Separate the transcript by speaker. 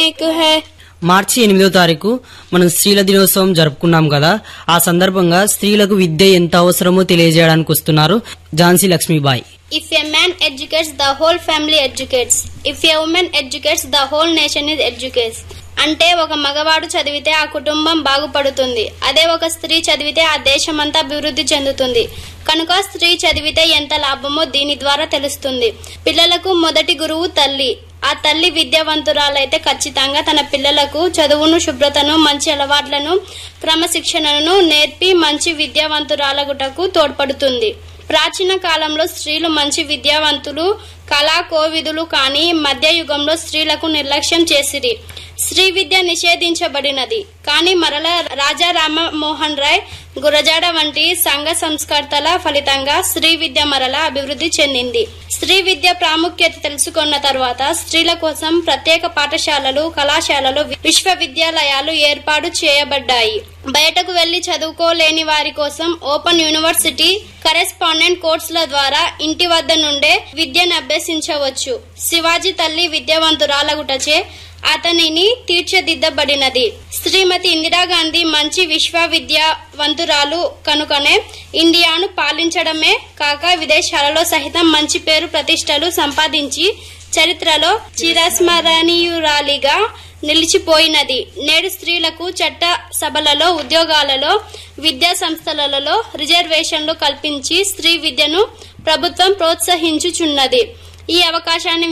Speaker 1: एक है
Speaker 2: మార్చి ఎనిమిదో తారీఖు మనం స్త్రీల దినోత్సవం జరుపుకున్నాం కదా ఆ సందర్భంగా స్త్రీలకు విద్య ఎంత అవసరమో తెలియజేయడానికి వస్తున్నారు Jhansi Lakshmibai
Speaker 1: If a man educates, the whole family educates. If a woman educates, the whole nation is educated. అంటే ఒక మగవాడు చదివితే ఆ కుటుంబం బాగుపడుతుంది అదే ఒక స్త్రీ చదివితే ఆ దేశమంతా అభివృద్ధి చెందుతుంది కనుక స్త్రీ చదివితే ఎంత లాభమో దీని ద్వారా తెలుస్తుంది పిల్లలకు మొదటి గురువు తల్లి ఆ తల్లి విద్యావంతురాలైతే ఖచ్చితంగా తన పిల్లలకు చదువును శుభ్రతను మంచి అలవాట్లను క్రమశిక్షణను నేర్పి మంచి విద్యావంతురాలగుటకు తోడ్పడుతుంది ప్రాచీన కాలంలో స్త్రీలు మంచి విద్యావంతులు కళా కోవిదులు కానీ మధ్యయుగంలో స్త్రీలకు నిర్లక్ష్యం చేసిరి స్త్రీ విద్య నిషేధించబడినది కానీ మరల రాజా రామమోహన్ రాయ్ గురజాడ వంటి సంఘ సంస్కర్తల ఫలితంగా స్త్రీ విద్య మరల అభివృద్ధి చెందింది స్త్రీ విద్య ప్రాముఖ్యత తెలుసుకున్న తర్వాత స్త్రీల కోసం ప్రత్యేక పాఠశాలలు కళాశాలలు విశ్వవిద్యాలయాలు ఏర్పాటు చేయబడ్డాయి బయటకు వెళ్లి చదువుకోలేని వారి కోసం ఓపెన్ యూనివర్సిటీ కరెస్పాండెంట్ కోర్సుల ద్వారా ఇంటి వద్ద నుండే విద్యను అభ్యసించవచ్చు శివాజీ తల్లి విద్యావంతురాలగుటచే అతనిని తీర్చిదిద్దబడినది శ్రీమతి ఇందిరాగాంధీ మంచి విశ్వవిద్యావంతురాలు కనుకనే ఇండియాను పాలించడమే కాక విదేశాలలో సహితం మంచి పేరు ప్రతిష్టలు సంపాదించి చరిత్రలో చిరస్మరణీయురాలిగా నిలిచిపోయినది నేడు స్త్రీలకు చట్ట సభలలో ఉద్యోగాలలో విద్యా సంస్థలలో రిజర్వేషన్లు కల్పించి స్త్రీ విద్యను ప్రభుత్వం ప్రోత్సహించుచున్నది ఈ అవకాశాన్ని